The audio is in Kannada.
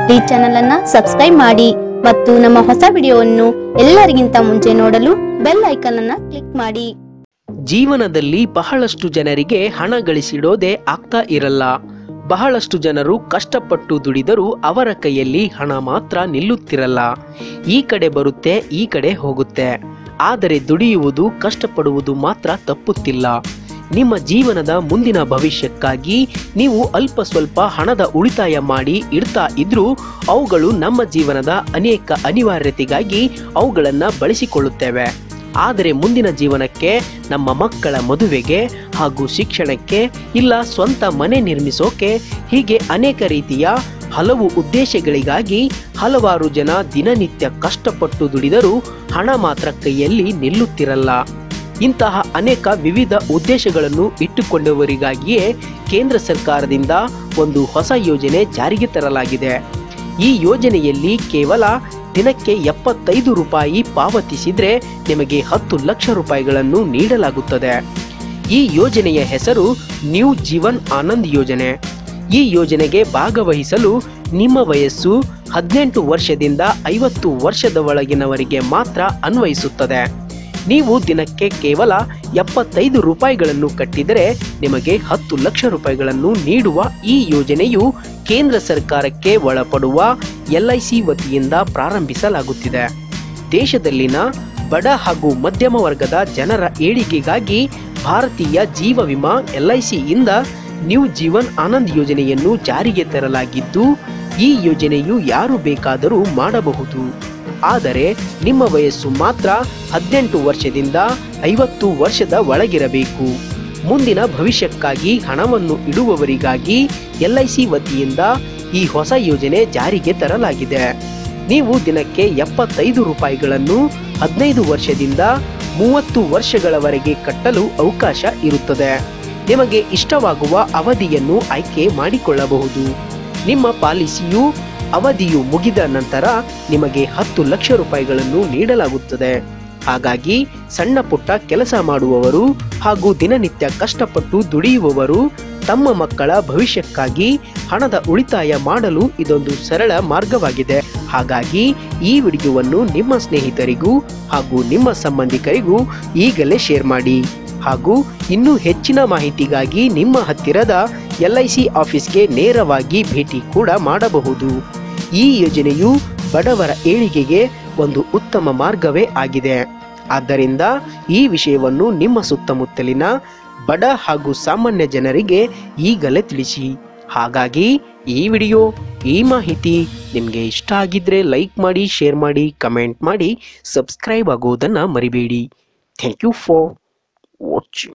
ಈ ಚಾನೆಲ್ ಅನ್ನ ಸಬ್ಸ್ಕ್ರೈಬ್ ಮಾಡಿ ಮತ್ತು ನಮ್ಮ ಹೊಸ ವಿಡಿಯೋವನ್ನು ಎಲ್ಲರಿಗಿಂತ ಮುಂಚೆ ನೋಡಲು ಬೆಲ್ ಐಕಾನ್ ಅನ್ನ ಕ್ಲಿಕ್ ಮಾಡಿ ಜೀವನದಲ್ಲಿ ಬಹಳಷ್ಟು ಜನರಿಗೆ ಹಣ ಗಳಿಸಿಡೋದೇ ಆಗ್ತಾ ಇರಲ್ಲ ಬಹಳಷ್ಟು ಜನರು ಕಷ್ಟಪಟ್ಟು ದುಡಿದರೂ ಅವರ ಕೈಯಲ್ಲಿ ಹಣ ಮಾತ್ರ ನಿಲ್ಲುತ್ತಿರಲ್ಲ ಈ ಕಡೆ ಬರುತ್ತೆ ಈ ಕಡೆ ಹೋಗುತ್ತೆ ಆದರೆ ದುಡಿಯುವುದು ಕಷ್ಟಪಡುವುದು ಮಾತ್ರ ತಪ್ಪುತ್ತಿಲ್ಲ ನಿಮ್ಮ ಜೀವನದ ಮುಂದಿನ ಭವಿಷ್ಯಕ್ಕಾಗಿ ನೀವು ಅಲ್ಪ ಸ್ವಲ್ಪ ಹಣದ ಉಳಿತಾಯ ಮಾಡಿ ಇಡ್ತಾ ಇದ್ರೂ ಅವುಗಳು ನಮ್ಮ ಜೀವನದ ಅನೇಕ ಅನಿವಾರ್ಯತೆಗಾಗಿ ಅವುಗಳನ್ನು ಬಳಸಿಕೊಳ್ಳುತ್ತೇವೆ ಆದರೆ ಮುಂದಿನ ಜೀವನಕ್ಕೆ ನಮ್ಮ ಮಕ್ಕಳ ಮದುವೆಗೆ ಹಾಗೂ ಶಿಕ್ಷಣಕ್ಕೆ ಇಲ್ಲ ಸ್ವಂತ ಮನೆ ನಿರ್ಮಿಸೋಕೆ ಹೀಗೆ ಅನೇಕ ರೀತಿಯ ಹಲವು ಉದ್ದೇಶಗಳಿಗಾಗಿ ಹಲವಾರು ಜನ ದಿನನಿತ್ಯ ಕಷ್ಟಪಟ್ಟು ದುಡಿದರೂ ಹಣ ಮಾತ್ರ ಕೈಯಲ್ಲಿ ನಿಲ್ಲುತ್ತಿರಲ್ಲ ಇಂತಹ ಅನೇಕ ವಿವಿಧ ಉದ್ದೇಶಗಳನ್ನು ಇಟ್ಟುಕೊಂಡವರಿಗಾಗಿಯೇ ಕೇಂದ್ರ ಸರ್ಕಾರದಿಂದ ಒಂದು ಹೊಸ ಯೋಜನೆ ಜಾರಿಗೆ ತರಲಾಗಿದೆ ಈ ಯೋಜನೆಯಲ್ಲಿ ಕೇವಲ ದಿನಕ್ಕೆ ಎಪ್ಪತ್ತೈದು ರೂಪಾಯಿ ಪಾವತಿಸಿದ್ರೆ ನಿಮಗೆ ಹತ್ತು ಲಕ್ಷ ರೂಪಾಯಿಗಳನ್ನು ನೀಡಲಾಗುತ್ತದೆ ಈ ಯೋಜನೆಯ ಹೆಸರು ನ್ಯೂ ಜೀವನ್ ಆನಂದ್ ಯೋಜನೆ ಈ ಯೋಜನೆಗೆ ಭಾಗವಹಿಸಲು ನಿಮ್ಮ ವಯಸ್ಸು ಹದಿನೆಂಟು ವರ್ಷದಿಂದ ಐವತ್ತು ವರ್ಷದ ಒಳಗಿನವರಿಗೆ ಮಾತ್ರ ಅನ್ವಯಿಸುತ್ತದೆ ನೀವು ದಿನಕ್ಕೆ ಕೇವಲ ಎಪ್ಪತ್ತೈದು ರೂಪಾಯಿಗಳನ್ನು ಕಟ್ಟಿದರೆ ನಿಮಗೆ ಹತ್ತು ಲಕ್ಷ ರೂಪಾಯಿಗಳನ್ನು ನೀಡುವ ಈ ಯೋಜನೆಯು ಕೇಂದ್ರ ಸರ್ಕಾರಕ್ಕೆ ಒಳಪಡುವ ಎಲ್ಐಸಿ ವತಿಯಿಂದ ಪ್ರಾರಂಭಿಸಲಾಗುತ್ತಿದೆ ದೇಶದಲ್ಲಿನ ಬಡ ಹಾಗೂ ಮಧ್ಯಮ ವರ್ಗದ ಜನರ ಏಳಿಗೆಗಾಗಿ ಭಾರತೀಯ ಜೀವ ವಿಮಾ ಎಲ್ಐಸಿಯಿಂದ ನ್ಯೂ ಜೀವನ್ ಆನಂದ್ ಯೋಜನೆಯನ್ನು ಜಾರಿಗೆ ತರಲಾಗಿದ್ದು ಈ ಯೋಜನೆಯು ಯಾರು ಬೇಕಾದರೂ ಮಾಡಬಹುದು ಆದರೆ ನಿಮ್ಮ ವಯಸ್ಸು ಮಾತ್ರ ಹದಿನೆಂಟು ವರ್ಷದಿಂದ ಐವತ್ತು ವರ್ಷದ ಒಳಗಿರಬೇಕು ಮುಂದಿನ ಭವಿಷ್ಯಕ್ಕಾಗಿ ಹಣವನ್ನು ಇಡುವವರಿಗಾಗಿ ಎಲ್ಐಸಿ ವತಿಯಿಂದ ಈ ಹೊಸ ಯೋಜನೆ ಜಾರಿಗೆ ತರಲಾಗಿದೆ ನೀವು ದಿನಕ್ಕೆ ಎಪ್ಪತ್ತೈದು ರೂಪಾಯಿಗಳನ್ನು ಹದಿನೈದು ವರ್ಷದಿಂದ ಮೂವತ್ತು ವರ್ಷಗಳವರೆಗೆ ಕಟ್ಟಲು ಅವಕಾಶ ಇರುತ್ತದೆ ನಿಮಗೆ ಇಷ್ಟವಾಗುವ ಅವಧಿಯನ್ನು ಆಯ್ಕೆ ಮಾಡಿಕೊಳ್ಳಬಹುದು ನಿಮ್ಮ ಪಾಲಿಸಿಯು ಅವಧಿಯು ಮುಗಿದ ನಂತರ ನಿಮಗೆ ಹತ್ತು ಲಕ್ಷ ರೂಪಾಯಿಗಳನ್ನು ನೀಡಲಾಗುತ್ತದೆ ಹಾಗಾಗಿ ಸಣ್ಣ ಪುಟ್ಟ ಕೆಲಸ ಮಾಡುವವರು ಹಾಗೂ ದಿನನಿತ್ಯ ಕಷ್ಟಪಟ್ಟು ದುಡಿಯುವವರು ತಮ್ಮ ಮಕ್ಕಳ ಭವಿಷ್ಯಕ್ಕಾಗಿ ಹಣದ ಉಳಿತಾಯ ಮಾಡಲು ಇದೊಂದು ಸರಳ ಮಾರ್ಗವಾಗಿದೆ ಹಾಗಾಗಿ ಈ ವಿಡಿಯೋವನ್ನು ನಿಮ್ಮ ಸ್ನೇಹಿತರಿಗೂ ಹಾಗೂ ನಿಮ್ಮ ಸಂಬಂಧಿಕರಿಗೂ ಈಗಲೇ ಶೇರ್ ಮಾಡಿ ಹಾಗೂ ಇನ್ನೂ ಹೆಚ್ಚಿನ ಮಾಹಿತಿಗಾಗಿ ನಿಮ್ಮ ಹತ್ತಿರದ ಎಲ್ಐಸಿ ಆಫೀಸ್ಗೆ ನೇರವಾಗಿ ಭೇಟಿ ಕೂಡ ಮಾಡಬಹುದು ಈ ಯೋಜನೆಯು ಬಡವರ ಏಳಿಗೆಗೆ ಒಂದು ಉತ್ತಮ ಮಾರ್ಗವೇ ಆಗಿದೆ ಆದ್ದರಿಂದ ಈ ವಿಷಯವನ್ನು ನಿಮ್ಮ ಸುತ್ತಮುತ್ತಲಿನ ಬಡ ಹಾಗೂ ಸಾಮಾನ್ಯ ಜನರಿಗೆ ಈಗಲೇ ತಿಳಿಸಿ ಹಾಗಾಗಿ ಈ ವಿಡಿಯೋ ಈ ಮಾಹಿತಿ ನಿಮಗೆ ಇಷ್ಟ ಆಗಿದ್ರೆ ಲೈಕ್ ಮಾಡಿ ಶೇರ್ ಮಾಡಿ ಕಮೆಂಟ್ ಮಾಡಿ ಸಬ್ಸ್ಕ್ರೈಬ್ ಆಗುವುದನ್ನು ಮರಿಬೇಡಿ ಥ್ಯಾಂಕ್ ಯು ಫಾರ್